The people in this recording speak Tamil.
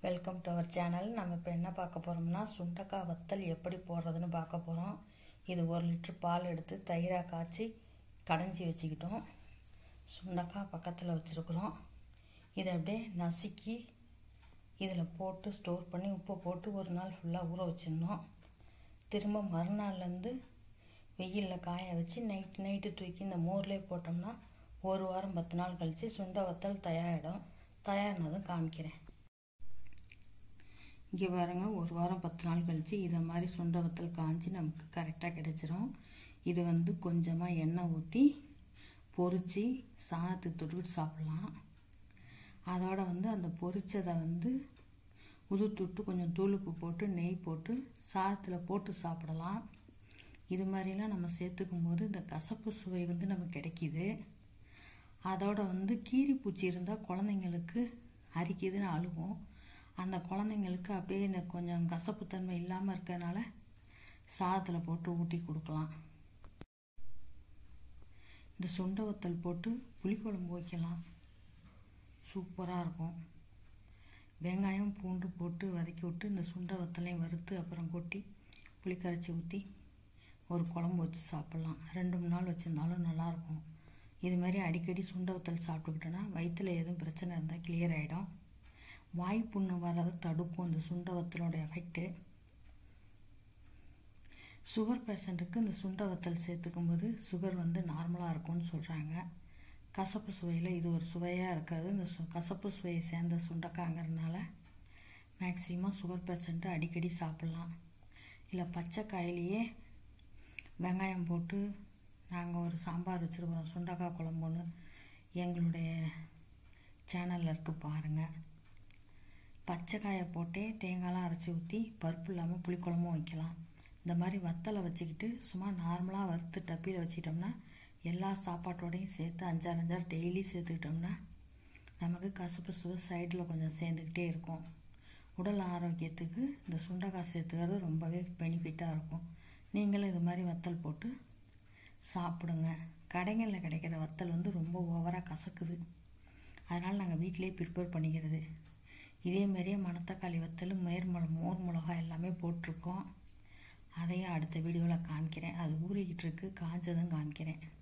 வெல்கம் டு அவர் சேனல் நம்ம இப்போ என்ன பார்க்க போகிறோம்னா சுண்டக்காய் வத்தல் எப்படி போடுறதுன்னு பார்க்க போகிறோம் இது ஒரு லிட்ரு பால் எடுத்து தயிராக காய்ச்சி கடைஞ்சி வச்சுக்கிட்டோம் சுண்டக்காய் பக்கத்தில் வச்சுருக்குறோம் இதை அப்படியே நசுக்கி இதில் போட்டு ஸ்டோர் பண்ணி உப்பு போட்டு ஒரு நாள் ஃபுல்லாக ஊற வச்சிடணும் திரும்ப மறுநாள்லேருந்து வெயிலில் காய வச்சு நைட்டு நைட்டு தூக்கி இந்த மோர்லேயே போட்டோம்னா ஒரு வாரம் பத்து நாள் கழித்து சுண்டை வத்தல் தயாரிடும் தயாரினதும் காமிக்கிறேன் இங்கே பாருங்க ஒரு வாரம் பத்து நாள் கழித்து இதை மாதிரி சுண்டை வத்தல் காஞ்சி நமக்கு கரெக்டாக கிடச்சிரும் இது வந்து கொஞ்சமாக எண்ணெய் ஊற்றி பொரித்து சாதத்துக்கு தொட்டுக்கிட்டு சாப்பிட்லாம் அதோட வந்து அந்த பொரிச்சதை வந்து உதுத்துட்டு கொஞ்சம் தூளுப்பு போட்டு நெய் போட்டு சாதத்தில் போட்டு சாப்பிடலாம் இது மாதிரிலாம் நம்ம சேர்த்துக்கும் போது இந்த கசப்பு சுவை வந்து நமக்கு கிடைக்கிது அதோட வந்து கீரி பூச்சி இருந்தால் குழந்தைங்களுக்கு அரிக்குதுன்னு அழுவும் அந்த குழந்தைங்களுக்கு அப்படியே இந்த கொஞ்சம் கசப்புத்தன்மை இல்லாமல் இருக்கிறதுனால சாதத்தில் போட்டு ஊட்டி கொடுக்கலாம் இந்த சுண்டை வத்தல் போட்டு புளிக்குழம்பு வைக்கலாம் சூப்பராக இருக்கும் வெங்காயம் பூண்டு போட்டு வதக்கி விட்டு இந்த சுண்டை வத்தலையும் வறுத்து அப்புறம் கொட்டி புளி கரைச்சி ஊற்றி ஒரு குழம்பு வச்சு சாப்பிட்லாம் ரெண்டு மூணு நாள் வச்சுருந்தாலும் நல்லாயிருக்கும் இது மாதிரி அடிக்கடி சுண்டை வத்தல் சாப்பிட்டுக்கிட்டோன்னா வயிற்றில் எதுவும் பிரச்சனை இருந்தால் கிளியர் ஆகிடும் வாய் புண்ணு வர்றதை தடுக்கும் இந்த சுண்டை வத்தலோட எஃபெக்ட்டு சுகர் பேஷண்ட்டுக்கு இந்த சுண்டை வத்தல் சேர்த்துக்கும் போது சுகர் வந்து நார்மலாக இருக்கும்னு சொல்கிறாங்க கசப்பு சுவையில் இது ஒரு சுவையாக இருக்காது இந்த சு கசப்பு சுவையை சேர்ந்த சுண்டைக்காங்கிறதுனால மேக்ஸிமம் சுகர் பேஷண்ட்டு அடிக்கடி சாப்பிட்லாம் இல்லை பச்சை காயிலேயே வெங்காயம் போட்டு நாங்கள் ஒரு சாம்பார் வச்சுருக்கோம் சுண்டக்காய் குழம்புன்னு எங்களுடைய சேனலில் இருக்குது பாருங்கள் பச்சை காயை போட்டே தேங்காய்லாம் அரைச்சி ஊற்றி பருப்பு இல்லாமல் புளிக்குழம்பும் வைக்கலாம் இந்த மாதிரி வத்தலை வச்சுக்கிட்டு சும்மா நார்மலாக வறுத்து டப்பியில் வச்சிட்டோம்னா எல்லா சாப்பாட்டோடையும் சேர்த்து அஞ்சாறு அஞ்சாறு டெய்லி சேர்த்துக்கிட்டோம்னா நமக்கு கசப்பு சுவை சைடில் கொஞ்சம் சேர்ந்துக்கிட்டே இருக்கும் உடல் ஆரோக்கியத்துக்கு இந்த சுண்டைக்காய் சேர்த்துக்கிறது ரொம்பவே பெனிஃபிட்டாக இருக்கும் நீங்களும் இது மாதிரி வத்தல் போட்டு சாப்பிடுங்க கடைகளில் கிடைக்கிற வத்தல் வந்து ரொம்ப ஓவராக கசக்குது அதனால் நாங்கள் வீட்டிலே ப்ரிப்பேர் பண்ணிக்கிறது இதே மாதிரியே மணத்தக்காளி வத்தல் மேர்மலை மோர் மிளகா எல்லாமே போட்டிருக்கோம் அதையும் அடுத்த வீடியோவில் காமிக்கிறேன் அது ஊறிக்கிட்டு இருக்கு காஞ்சதும் காமிக்கிறேன்